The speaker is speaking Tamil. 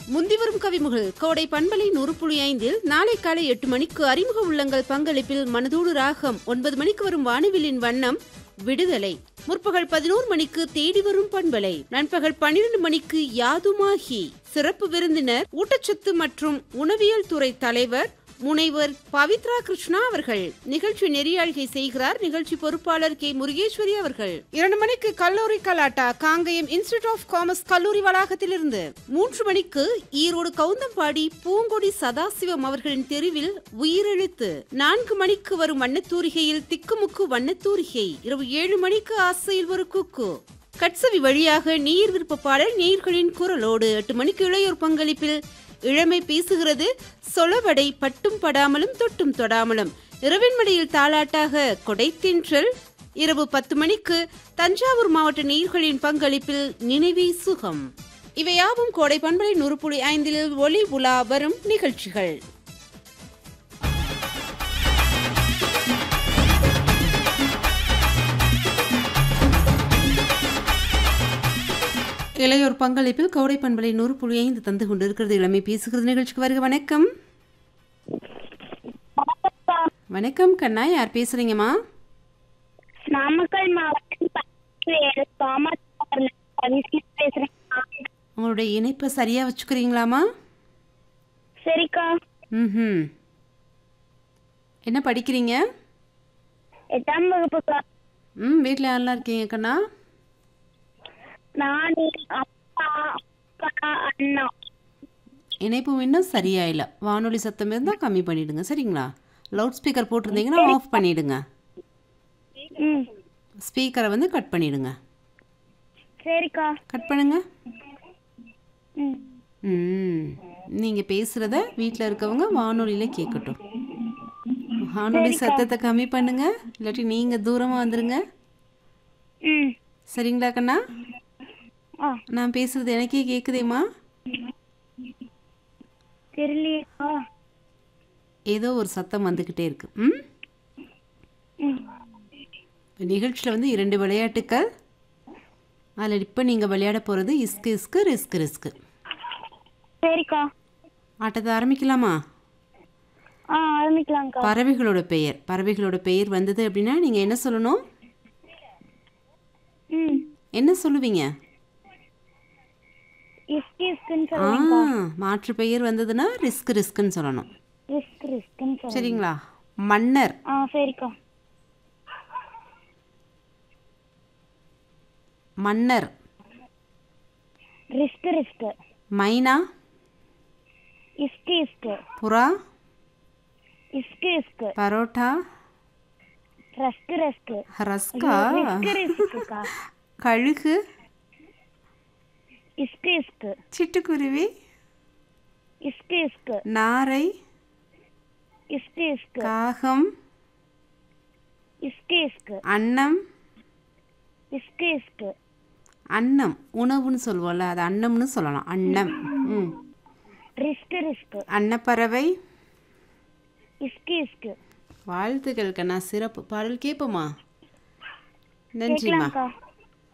முந்திவரும் கவிமுகள் கோடை பண்பலை நூறு புள்ளி ஐந்தில் நாளை காலை எட்டு மணிக்கு அறிமுக உள்ளங்கள் பங்களிப்பில் மனதோடு ராகம் ஒன்பது மணிக்கு வரும் வானவிலின் வண்ணம் விடுதலை முற்பகல் பதினோரு மணிக்கு தேடி வரும் பண்பலை நண்பகல் பன்னிரண்டு மணிக்கு யாதுமாகி சிறப்பு விருந்தினர் ஊட்டச்சத்து மற்றும் உணவியல் துறை தலைவர் முனைவர் பவித்ரா கிருஷ்ணா அவர்கள் நிகழ்ச்சி நெறியாழ்கை செய்கிறார் நிகழ்ச்சி பொறுப்பாளர் கே முருகேஸ்வரி அவர்கள் இரண்டு மணிக்கு கல்லூரி கலாட்டா காங்கயம் இன்ஸ்டிடியூட் ஆஃப் காமர்ஸ் கல்லூரி வளாகத்திலிருந்து மூன்று மணிக்கு ஈரோடு கவுந்தம்பாடி பூங்கொடி சதாசிவம் அவர்களின் தெருவில் உயிரெழுத்து நான்கு மணிக்கு வரும் வண்ணத்தூரிகையில் திக்குமுக்கு வண்ணத்தூரிகை இரவு ஏழு மணிக்கு ஆசையில் ஒரு குக்கு கட்சவி வழியாக நீர் விருப்ப பாடல் நீர்களின் குரலோடு எட்டு மணிக்கு இளையோர் பங்களிப்பில் இளமை பேசுகிறது சொலவடை பட்டும் படாமலும் தொட்டும் தொடாமலும் இரவின் மடியில் தாளாட்டாக கொடைத்தின்றல் இரவு பத்து மணிக்கு தஞ்சாவூர் மாவட்ட நீர்களின் பங்களிப்பில் நினைவே சுகம் இவையாவும் கோடை பண்பலை நூறு புள்ளி ஐந்தில் ஒளி உலா வரும் நிகழ்ச்சிகள் இளையோர் பங்களிப்பில் கோடை பண்பலை நூறு புள்ளி ஐந்து தந்து கொண்டிருக்கிறது இளமை பேசுகிறது நிகழ்ச்சிக்கு வருக வணக்கம் வணக்கம் கண்ணா யார் பேசுறீங்கம்மா நாமக்கல் மாவட்டம் பக்கத்து தாமஸ் பேசுறேன் உங்களுடைய இணைப்பை சரியா வச்சுக்கிறீங்களாம்மா சரிக்கா ம் என்ன படிக்கிறீங்க எட்டாம் வகுப்புக்கா ம் வீட்டில் யாரெல்லாம் இருக்கீங்க கண்ணா நான் அப்பா அக்கா அண்ணா இணைப்பு இன்னும் சரியா இல்லை வானொலி சத்தம் இருந்தால் கம்மி பண்ணிடுங்க சரிங்களா லவுட் ஸ்பீக்கர் போட்டிருந்தீங்கன்னா ஆஃப் பண்ணிடுங்க ம் ஸ்பீக்கரை வந்து கட் பண்ணிடுங்க சரிக்கா கட் பண்ணுங்க ம் ம் நீங்கள் பேசுகிறத வீட்டில் இருக்கவங்க வானொலியில் கேட்கட்டும் வானொலி சத்தத்தை கம்மி பண்ணுங்க இல்லாட்டி நீங்கள் தூரமாக வந்துருங்க ம் சரிங்களா கண்ணா ஆ நான் பேசுகிறது எனக்கே கேட்குதேம்மா தெரியலையேக்கா ஏதோ ஒரு சத்தம் வந்துக்கிட்டே இருக்கு ம் ம் நிகழ்ச்சியில் வந்து இரண்டு விளையாட்டுக்கள் அதில் இப்போ நீங்கள் விளையாட போகிறது இஸ்கு இஸ்கு ரிஸ்க் ரிஸ்க்கு சரிக்கா ஆட்டத்தை ஆரம்பிக்கலாமா ஆ ஆரம்பிக்கலாம்க்கா பறவைகளோட பெயர் பறவைகளோட பெயர் வந்தது அப்படின்னா நீங்கள் என்ன சொல்லணும் ம் என்ன சொல்லுவீங்க இஸ்கி இஸ்குன்னு ஆ சொல்லுங்க மாற்று பெயர் வந்ததுன்னா ரிஸ்க் ரிஸ்க்குன்னு சொல்லணும் ரிஸ்க் ரிஸ்க்குன்னு சொல்லுங்க சரிங்களா மன்னர் ஆ சரிக்கா மன்னர் ரிஸ்க் ரிஸ்க் மைனா இஸ்கி இஸ்கு புறா இஸ்கு இஸ்கு பரோட்டா ரஸ்க் ரஸ்க் ரஸ்கா ரிஸ்க் ரிஸ்க்குக்கா கழுகு இஸ்கு இஸ்கு சிட்டுக்குருவி இஸ்கு இஸ்கு நாரை இஸ்கு இஸ்கு காகம் இஸ்கு இஸ்கு அன்னம் இஸ்கு இஸ்கு அன்னம் உணவுன்னு சொல்லுவோம்ல அது அன்னம்னு சொல்லலாம் அன்னம் ம் ரிஸ்க் ரிஸ்க் அன்னப்பறவை இஸ்கு இஸ்கு வாழ்த்துக்கள் கண்ணா சிறப்பு பாடல் கேட்போமா நன்றிம்மா கேட்கலாம்க்கா